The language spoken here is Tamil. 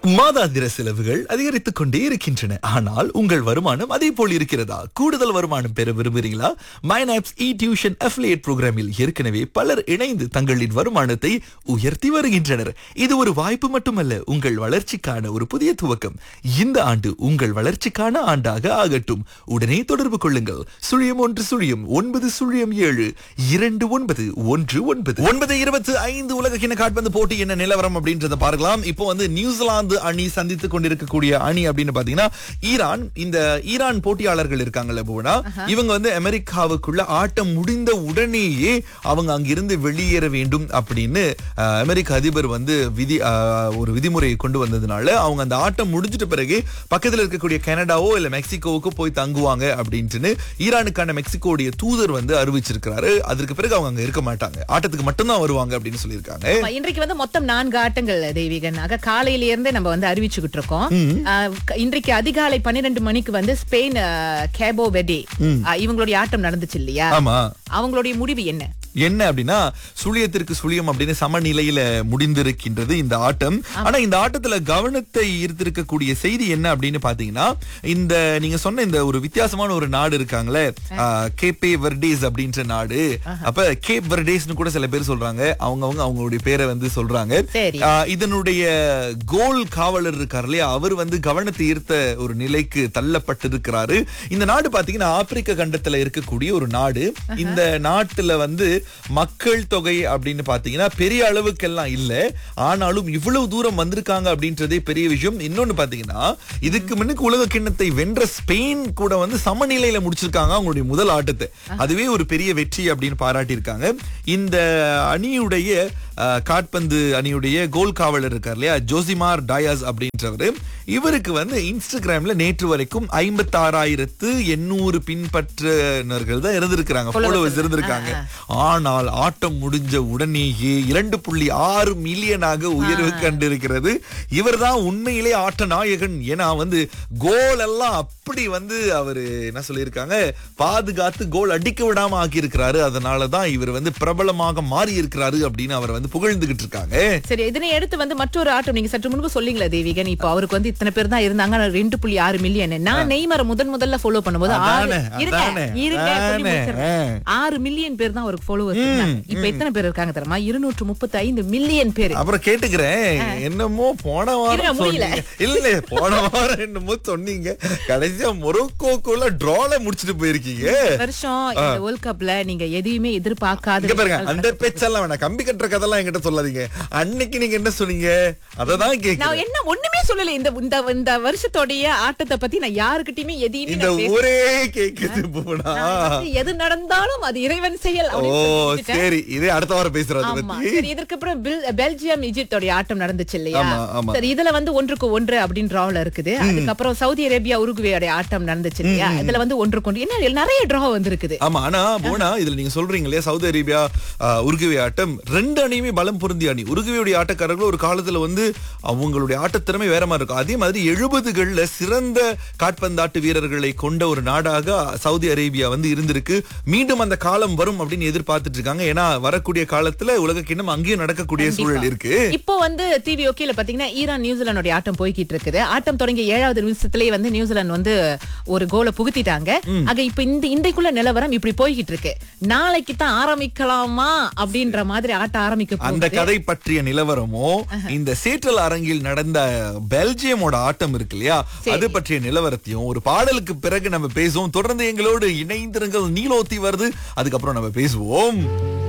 மாதாந்திர செலவுகள் அதிகரித்துக் கொண்டே இருக்கின்றன ஆனால் உங்கள் வருமானம் அதே போல் இருக்கிறதா கூடுதல் வருமானம் பெற விரும்புகிறீங்களா மைனாப்ஸ் இ டியூஷன் அஃபிலியேட் புரோகிராமில் ஏற்கனவே பலர் இணைந்து தங்களின் வருமானத்தை உயர்த்தி வருகின்றனர் இது ஒரு வாய்ப்பு மட்டுமல்ல உங்கள் வளர்ச்சிக்கான ஒரு புதிய துவக்கம் இந்த ஆண்டு உங்கள் வளர்ச்சிக்கான ஆண்டாக ஆகட்டும் உடனே தொடர்பு கொள்ளுங்கள் சுழியம் ஒன்று சுழியம் ஒன்பது சுழியம் ஏழு இரண்டு ஒன்பது ஒன்று ஒன்பது ஒன்பது இருபத்தி ஐந்து உலக கிண காட்பந்து போட்டி என்ன நிலவரம் அப்படின்றத பார்க்கலாம் இப்போ வந்து நியூசிலாந்து அணி சந்தித்துக் கொண்டிருக்கக்கூடிய அணி அப்படின்னு பாத்தீங்கன்னா ஈரான் இந்த ஈரான் போட்டியாளர்கள் இருக்காங்கல்ல புவனா இவங்க வந்து அமெரிக்காவுக்குள்ள ஆட்டம் முடிந்த உடனேயே அவங்க அங்கிருந்து வெளியேற வேண்டும் அப்படின்னு அஹ், அமெரிக்க அதிபர் வந்து விதி அஹ், ஒரு விதிமுறையை கொண்டு வந்ததுனால அவங்க அந்த ஆட்டம் முடிஞ்சிட்ட பிறகு பக்கத்துல இருக்கக்கூடிய கனடாவோ இல்ல மெக்சிகோவுக்கோ போய் தங்குவாங்க அப்படின்ட்டுன்னு ஈரானுக்கான மெக்சிகோடைய தூதர் வந்து அறிவிச்சிருக்கிறாரு அதற்கு பிறகு அவங்க அங்க இருக்க மாட்டாங்க ஆட்டத்துக்கு மட்டும்தான் வருவாங்க அப்படின்னு சொல்லியிருக்காங்க ஆமா, இன்றைக்கு வந்து மொத்தம் நான்கு ஆட்டங்கள் தெய்வீகன் ஆக காலையில இருந்தே நம்ம வந்து அறிவிச்சுக்கிட்டு இருக்கோம் ஆஹ், க- இன்றைக்கு அதிகாலை பன்னிரெண்டு மணிக்கு வந்து ஸ்பெயின் ஆஹ், கேபோ வெடி ஆஹ், இவங்களுடைய ஆட்டம் நடந்துச்சு இல்லையா ஆமா அவங்களுடைய முடிவு என்ன என்ன அப்படின்னா சுழியத்திற்கு சுழியம் அப்படின்னு சமநிலையில முடிந்திருக்கின்றது இந்த ஆட்டம் ஆனா இந்த ஆட்டத்துல கவனத்தை ஈர்த்திருக்கக்கூடிய செய்தி என்ன அப்படின்னு பாத்தீங்கன்னா இந்த நீங்க சொன்ன இந்த ஒரு வித்தியாசமான ஒரு நாடு இருக்காங்களே கேப்பே வெர்டேஸ் அப்படின்ற நாடு அப்ப கேப் வெர்டேஸ்னு கூட சில பேர் சொல்றாங்க அவங்கவங்க அவங்களுடைய பேரை வந்து சொல்றாங்க சரி. ஆஹ், இதனுடைய கோல் காவலர் இருக்கார் இல்லையா அவர் வந்து கவனத்தை ஈர்த்த ஒரு நிலைக்கு தள்ளப்பட்டிருக்கிறாரு இந்த நாடு பாத்தீங்கன்னா ஆப்பிரிக்க கண்டத்துல இருக்கக்கூடிய ஒரு நாடு இந்த நாட்டுல வந்து மக்கள் தொகை அப்படின்னு பாத்தீங்கன்னா பெரிய அளவுக்கெல்லாம் இல்ல ஆனாலும் இவ்வளவு தூரம் வந்திருக்காங்க அப்படின்றதே பெரிய விஷயம் இன்னொன்னு பாத்தீங்கன்னா இதுக்கு முன்னுக்கு உலக கிண்ணத்தை வென்ற ஸ்பெயின் கூட வந்து சமநிலையில முடிச்சிருக்காங்க அவங்களுடைய முதல் ஆட்டத்தை அதுவே ஒரு பெரிய வெற்றி அப்படின்னு பாராட்டியிருக்காங்க இந்த அணியுடைய அஹ், காட்பந்து அணியுடைய கோல் காவலர் இருக்கார் இல்லையா ஜோசிமார் டயாஸ் அப்படின்றவரு இவருக்கு வந்து இன்ஸ்டாகிராம்ல நேற்று வரைக்கும் ஐம்பத்தாறாயிரத்து எண்ணூறு பின்பற்றினர்கள் தான் இருந்திருக்கிறாங்க ஃபாலோவர்ஸ் இருந்திருக்காங்க ஆனால் ஆட்டம் முடிஞ்ச உடனேயே இரண்டு புள்ளி ஆறு மில்லியனாக உயர்வு கண்டிருக்கிறது இவர்தான் உண்மையிலே ஆட்ட நாயகன் ஏன்னா வந்து கோல் எல்லாம் அப்படி வந்து அவரு என்ன சொல்லியிருக்காங்க பாதுகாத்து கோல் அடிக்க விடாம ஆக்கி இருக்கிறாரு அதனாலதான் இவர் வந்து பிரபலமாக மாறி இருக்கிறாரு அப்படின்னு அவர் வந்து புகழ்ந்துகிட்டு இருக்காங்க சரி இதனை அடுத்து வந்து மற்றொரு ஆட்டம் நீங்க சற்று முன்பு சொன்னீங்களே தேவிகன் இப்போ அவருக்கு வந்து இத்தனை பேர் தான் இருந்தாங்க ஆனா ரெண்டு புள்ளி ஆறு மில்லியன் நான் நெய்மரை முதன் முதல்ல ஃபாலோ பண்ணும்போது ஆறு அதானே, இருங்க, அதானே, இருங்க, சொல்லி அதானே, முடிச்சிடுறேன். ஆறு மில்லியன் பேர் தான் அவருக்கு ஃபாலோவர்ஸ் இப்ப எத்தனை பேர் இருக்காங்க தெரியுமா இருநூற்று முப்பத்தி ஐந்து மில்லியன் பேர் அப்புறம் கேட்டுக்கிறேன் என்னமோ போன இருங்க, வாரம் முடியல. சொன்னீங்க இல்ல போன வாரம் என்னமோ சொன்னீங்க கடைசியா மொரோக்கோக்குள்ள டிரால முடிச்சிட்டு போயிருக்கீங்க வருஷம் இந்த வேர்ல்ட் கப்ல நீங்க எதையுமே எதிர்பார்க்காத இங்க பாருங்க விஷயங்கள் அந்த பேச்செல்லாம் வேணாம் கம்பி கட்டுற கதெல்லாம் என்கிட்ட சொல்லாதீங்க அன்னைக்கு நீங்க என்ன சொன்னீங்க அததான் நான் கேக்குறேன் என்ன ஒண்ணுமே சொல்லல இந்த இந்த இந்த வருஷத்தோடைய ஆட்டத்தை பத்தி நான் யாருக்கிட்டயுமே எதையுமே இந்த நான் பேச- ஊரே கேக்குது போனா நான் வந்து எது நடந்தாலும் அது இறைவன் செயல் ஓ அப்படின்னு சொல்லி முடிச்சிட்டேன். சரி இதே அடுத்த வாரம் பேசுறோம் அதை ஆமா பத்தி சரி இதற்கு அப்புறம் பெல்- பெல்ஜியம் ஈஜிப்டோட ஆட்டம் நடந்துச்சு இல்லையா ஆமா, ஆமா. சரி இதுல வந்து ஒன்றுக்கு ஒன்று அப்படின்னு டிராவ்ல இருக்குது அதுக்கப்புறம் சவுதி அரேபியா உருகுவேயோட ஆட்டம் நடந்துச்சு இல்லையா இதுல வந்து ஒன்றுக்கு ஒன்று என்ன நிறைய டிரா வந்திருக்குது ஆமா ஆனா போனா இதுல நீங்க சொல்றீங்க இல்லையா சவுதி அரேபியா ஆஹ், உருகுவே ஆட்டம் ரெண்டு அணியுமே பலம் பொருந்திய அணி உருகுவேயுடைய ஆட்டக்காரர்கள் ஒரு காலத்துல வந்து அவங்களுடைய ஆட்டத்திறமை வேற மாதிரி இருக்கும் அதே மாதிரி எழுபதுகள்ல சிறந்த காட்பந்தாட்டு வீரர்களை கொண்ட ஒரு நாடாக சவுதி அரேபியா வந்து இருந்திருக்கு மீண்டும் அந்த காலம் வரும் அப்படின்னு எதிர்பார்த்துட்டு இருக்காங்க ஏன்னா வரக்கூடிய காலத்துல உலக கிண்ணம் அங்கேயும் நடக்கக்கூடிய சூழல் இருக்கு இப்போ வந்து டிவி ஓகேல பாத்தீங்கன்னா ஈரான் நியூசிலாந்தோட ஆட்டம் போய்கிட்டு இருக்குது ஆட்டம் தொடங்கிய ஏழாவது நிமிஷத்திலேயே வந்து நியூசிலாந்து வந்து ஒரு கோலை புகுத்திட்டாங்க ஆக இப்ப இந்த இன்றைக்குள்ள நிலவரம் இப்படி போய்கிட்டு இருக்கு நாளைக்கு தான் ஆரம்பிக்கலாமா அப்படின்ற மாதிரி ஆட்டம் ஆரம்பிக்க அந்த போகுது கதை பற்றிய நிலவரமோ இந்த சேற்றல் அரங்கில் நடந்த பெல்ஜியமோட ஆட்டம் இருக்கு இல்லையா அது பற்றிய நிலவரத்தையும் ஒரு பாடலுக்கு பிறகு நம்ம பேசுவோம் தொடர்ந்து எங்களோடு இணைந்திருங்கள் நீலோத்தி வருது அதுக்கப்புறம் நம்ம பேசுவோம்